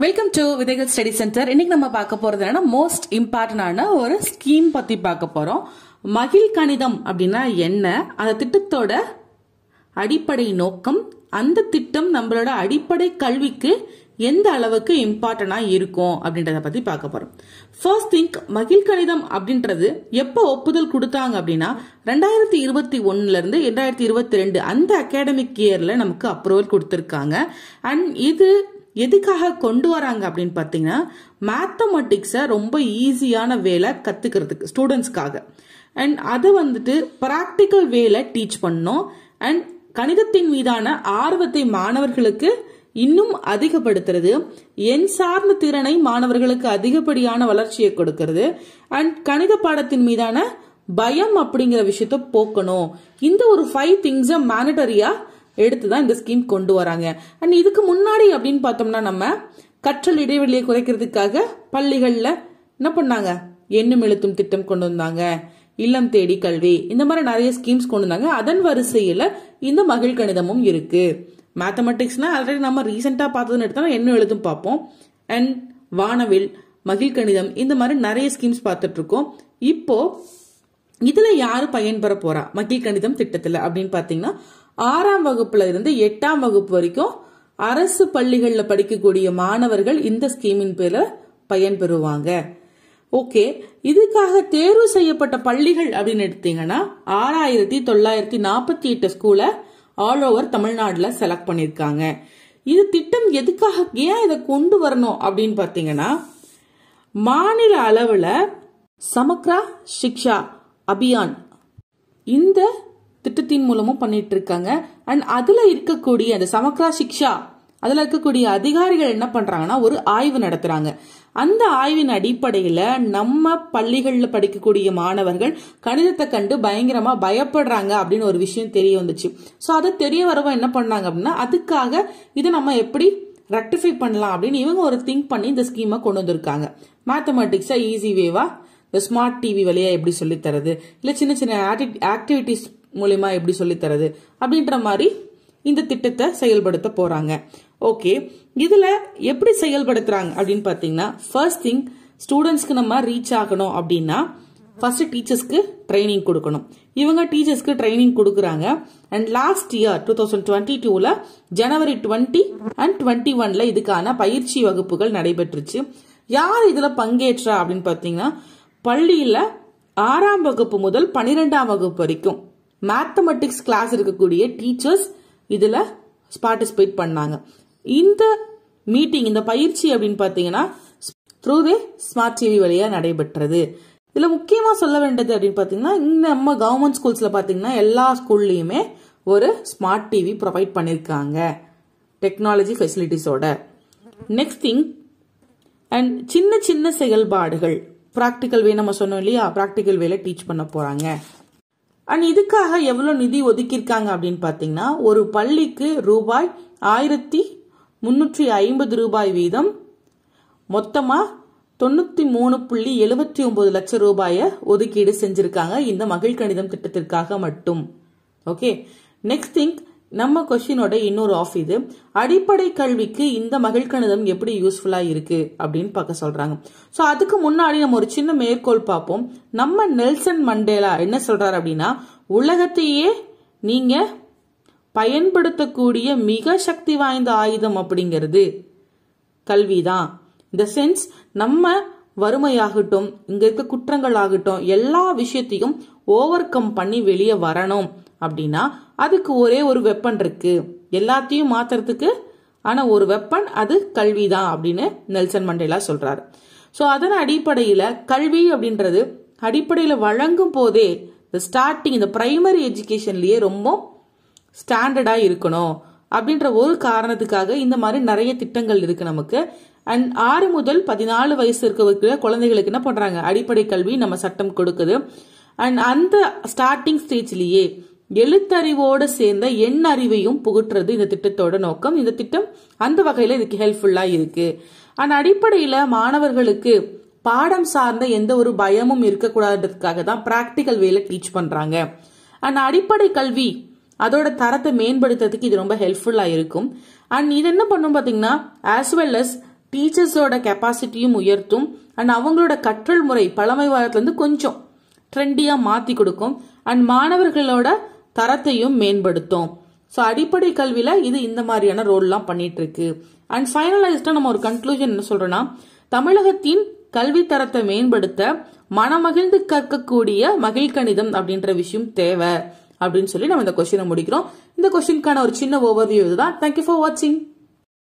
welcome to விதைகள் study centre இன்னைக்கு நம்ம பார்க்க போறது என்னன்னா மோஸ்ட் இம்பார்ட்டன்டான ஒரு ஸ்கீம் பத்தி பார்க்க போறோம் மகிழ் கணிதம் அப்படின்னா என்ன அந்த திட்டத்தோட அடிப்படை நோக்கம் அந்த திட்டம் நம்மளோட அடிப்படை கல்விக்கு எந்த அளவுக்கு இம்பார்ட்டனா இருக்கும் அப்படின்றத பத்தி பார்க்க போறோம் ஃபர்ஸ்ட் திங்க் மகிழ் கணிதம் அப்படின்றது எப்போ ஒப்புதல் கொடுத்தாங்க அப்படின்னா ரெண்டாயிரத்தி இருபத்தி ஒன்னுல இருந்து ரெண்டாயிரத்தி இருபத்தி ரெண்டு அந்த அகாடமிக் இயர்ல நமக்கு அப்ரூவல் கொடுத்திருக்காங்க அண்ட் இது எதுக்காக கொண்டு வராங்க அப்படின்னு பார்த்தீங்கன்னா மேத்தமெட்டிக்ஸை ரொம்ப ஈஸியான வேலை கத்துக்கிறதுக்கு ஸ்டூடெண்ட்ஸ்க்காக அண்ட் அதை வந்துட்டு ப்ராக்டிக்கல் வேல டீச் பண்ணோம் அண்ட் கணிதத்தின் மீதான ஆர்வத்தை மாணவர்களுக்கு இன்னும் அதிகப்படுத்துறது எண் சார்ந்த திறனை மாணவர்களுக்கு அதிகப்படியான வளர்ச்சியை கொடுக்கிறது அண்ட் கணித பாடத்தின் மீதான பயம் அப்படிங்கிற விஷயத்த போக்கணும் இந்த ஒரு ஃபைவ் திங்ஸை மேனடரியா எடுத்து தான் இந்த ஸ்கீம் கொண்டு வராங்க அண்ட் இதுக்கு முன்னாடி அப்படின்னு பார்த்தோம்னா நம்ம கற்றல் இடைவெளியை குறைக்கிறதுக்காக பள்ளிகள்ல என்ன பண்ணாங்க எண்ணும் எழுத்தும் திட்டம் கொண்டு வந்தாங்க இல்லம் தேடி கல்வி இந்த மாதிரி நிறைய ஸ்கீம்ஸ் கொண்டு வந்தாங்க அதன் வரிசையில இந்த மகிழ் கணிதமும் இருக்கு மேத்தமெட்டிக்ஸ்னா ஆல்ரெடி நம்ம ரீசெண்டா பார்த்ததுன்னு எடுத்தா எண்ணும் எழுத்தும் பார்ப்போம் அண்ட் வானவில் மகிழ் கணிதம் இந்த மாதிரி நிறைய ஸ்கீம்ஸ் பார்த்துட்டு இருக்கோம் இப்போ இதுல யாரு பயன்பெற போறா மகிழ் கணிதம் திட்டத்துல அப்படின்னு பாத்தீங்கன்னா ஆறாம் வகுப்புல இருந்து எட்டாம் வகுப்பு வரைக்கும் அரசு பள்ளிகள்ல படிக்கக்கூடிய மாணவர்கள் இந்த ஸ்கீமின் பேர்ல பயன்பெறுவாங்க ஓகே இதுக்காக தேர்வு செய்யப்பட்ட பள்ளிகள் அப்படின்னு எடுத்தீங்கன்னா ஆறாயிரத்தி தொள்ளாயிரத்தி நாற்பத்தி எட்டு ஸ்கூலை ஆல் ஓவர் தமிழ்நாடுல செலக்ட் பண்ணிருக்காங்க இது திட்டம் எதுக்காக ஏன் இதை கொண்டு வரணும் அப்படின்னு பாத்தீங்கன்னா மாநில அளவுல சமக்ரா சிக்ஷா அபியான் இந்த திட்டத்தின் மூலமும் பண்ணிட்டு இருக்காங்க அண்ட் அதுல இருக்கக்கூடிய அந்த சமக்ரா சிக்ஷா அதுல இருக்கக்கூடிய அதிகாரிகள் என்ன பண்றாங்கன்னா ஒரு ஆய்வு நடத்துறாங்க அந்த ஆய்வின் அடிப்படையில நம்ம பள்ளிகள்ல படிக்கக்கூடிய மாணவர்கள் கணிதத்தை கண்டு பயங்கரமா பயப்படுறாங்க அப்படின்னு ஒரு விஷயம் தெரிய வந்துச்சு சோ அதை தெரிய வரவ என்ன பண்ணாங்க அப்படின்னா அதுக்காக இதை நம்ம எப்படி ரெக்டிஃபை பண்ணலாம் அப்படின்னு இவங்க ஒரு திங்க் பண்ணி இந்த ஸ்கீமை கொண்டு வந்திருக்காங்க மேத்தமெட்டிக்ஸா ஈஸி வேவா இந்த ஸ்மார்ட் டிவி வழியா எப்படி சொல்லித் தரது இல்ல சின்ன சின்ன ஆக்டிவிட்டிஸ் மூலியமா எப்படி சொல்லித் தரது அப்படின்ற மாதிரி இந்த திட்டத்தை செயல்படுத்த போறாங்க ஓகே இதுல எப்படி செயல்படுத்துறாங்க அப்படின்னு பாத்தீங்கன்னா ஃபர்ஸ்ட் திங் ஸ்டூடெண்ட்ஸ்க்கு நம்ம ரீச் ஆகணும் அப்படின்னா ஃபர்ஸ்ட் டீச்சர்ஸ்க்கு ட்ரைனிங் கொடுக்கணும் இவங்க டீச்சர்ஸ்க்கு ட்ரைனிங் கொடுக்குறாங்க and last year two thousand twenty டூல ஜனவரி டுவெண்ட்டி அண்ட் டுவெண்ட்டி ஒன்ல இதுக்கான பயிற்சி வகுப்புகள் நடைபெற்றுச்சு யார் இதுல பங்கேற்றா அப்படின்னு பாத்தீங்கன்னா பள்ளியில ஆறாம் வகுப்பு முதல் பனிரெண்டாம் வகுப்பு வரைக்கும் மேத்தமெட்டிக்ஸ் கிளாஸ் இருக்கக்கூடிய டீச்சர்ஸ் இதுல பார்ட்டிசிபேட் பண்ணாங்க இந்த மீட்டிங் இந்த பயிற்சி அப்படின்னு பாத்தீங்கன்னா த்ரூ தி ஸ்மார்ட் டிவி வழியா நடைபெற்றது இதுல முக்கியமா சொல்ல வேண்டியது அப்படின்னு பாத்தீங்கன்னா இந்த நம்ம கவர்மெண்ட் ஸ்கூல்ஸ்ல பாத்தீங்கன்னா எல்லா ஸ்கூல்லயுமே ஒரு ஸ்மார்ட் டிவி ப்ரொவைட் பண்ணிருக்காங்க டெக்னாலஜி ஃபெசிலிட்டிஸோட நெக்ஸ்ட் திங் அண்ட் சின்ன சின்ன செயல்பாடுகள் ப்ராக்டிக்கல் வே நம்ம சொன்னோம் இல்லையா ப்ராக்டிக்கல் வேல டீச் பண்ண போறாங்க அண்ட் இதுக்காக எவ்வளவு நிதி ஒதுக்கியிருக்காங்க அப்படின்னு பாத்தீங்கன்னா ஒரு பள்ளிக்கு ரூபாய் ஆயிரத்தி முன்னூற்றி ஐம்பது ரூபாய் வீதம் மொத்தமா தொண்ணூத்தி மூணு புள்ளி எழுபத்தி ஒன்பது லட்சம் ரூபாய ஒதுக்கீடு செஞ்சிருக்காங்க இந்த மகிழ் கணிதம் திட்டத்திற்காக மட்டும் ஓகே நெக்ஸ்ட் திங் நம்ம கொஸ்டினோட இன்னொரு ஆஃப் இது அடிப்படை கல்விக்கு இந்த மகிழ் கணிதம் எப்படி யூஸ்ஃபுல்லா இருக்கு அப்படின்னு பார்க்க சொல்றாங்க சோ அதுக்கு முன்னாடி நம்ம ஒரு சின்ன மேற்கோள் பார்ப்போம் நம்ம நெல்சன் மண்டேலா என்ன சொல்றாரு அப்படின்னா உலகத்தையே நீங்க பயன்படுத்தக்கூடிய மிக சக்தி வாய்ந்த ஆயுதம் அப்படிங்கிறது கல்விதான் இந்த சென்ஸ் நம்ம வறுமையாகட்டும் இங்க இருக்க குற்றங்கள் ஆகட்டும் எல்லா விஷயத்தையும் ஓவர் கம் பண்ணி வெளியே வரணும் அப்படின்னா அதுக்கு ஒரே ஒரு வெப்பன் இருக்கு எல்லாத்தையும் மாத்துறதுக்கு ஆனா ஒரு வெப்பன் அது கல்வி தான் அப்படின்னு நெல்சன் மண்டேலா சொல்றாரு ஸோ அதன் அடிப்படையில கல்வி அப்படின்றது அடிப்படையில வழங்கும் போதே இந்த ஸ்டார்டிங் இந்த பிரைமரி எஜுகேஷன்லயே ரொம்ப ஸ்டாண்டர்டா இருக்கணும் அப்படின்ற ஒரு காரணத்துக்காக இந்த மாதிரி நிறைய திட்டங்கள் இருக்கு நமக்கு அண்ட் ஆறு முதல் பதினாலு வயசு இருக்க குழந்தைகளுக்கு என்ன பண்றாங்க அடிப்படை கல்வி நம்ம சட்டம் கொடுக்குது அண்ட் அந்த ஸ்டார்டிங் ஸ்டேஜ்லயே எழுத்தறிவோட சேர்ந்த எண் அறிவையும் புகுட்டுறது இந்த திட்டத்தோட நோக்கம் இந்த திட்டம் அந்த வகையில இதுக்கு ஹெல்ப்ஃபுல்லா இருக்கு அண்ட் அடிப்படையில மாணவர்களுக்கு பாடம் சார்ந்த எந்த ஒரு பயமும் இருக்கக்கூடாதுக்காக தான் பிராக்டிக்கல் வேல டீச் பண்றாங்க அண்ட் அடிப்படை கல்வி அதோட தரத்தை மேம்படுத்துறதுக்கு இது ரொம்ப ஹெல்ப்ஃபுல்லா இருக்கும் அண்ட் இது என்ன பண்ணும் பாத்தீங்கன்னா ஆஸ் வெல் அஸ் டீச்சர்ஸோட கெப்பாசிட்டியும் உயர்த்தும் அண்ட் அவங்களோட கற்றல் முறை பழமை இருந்து கொஞ்சம் ட்ரெண்டியா மாத்தி கொடுக்கும் அண்ட் மாணவர்களோட தரத்தையும் மேம்படுத்தும் ஸோ அடிப்படை கல்வியில இது இந்த மாதிரியான ரோல்லாம் பண்ணிட்டு இருக்கு அண்ட் ஃபைனலைஸ்டா நம்ம ஒரு கன்க்ளூஷன் என்ன சொல்றோம்னா தமிழகத்தின் கல்வி தரத்தை மேம்படுத்த மனமகிழ்ந்து கற்கக்கூடிய மகிழ்கணிதம் அப்படின்ற விஷயம் தேவை அப்படின்னு சொல்லி நம்ம இந்த கொஸ்டினை முடிக்கிறோம் இந்த கொஸ்டினுக்கான ஒரு சின்ன ஓவர்வியூ இதுதான் தேங்க்யூ ஃபார் வாட்சிங்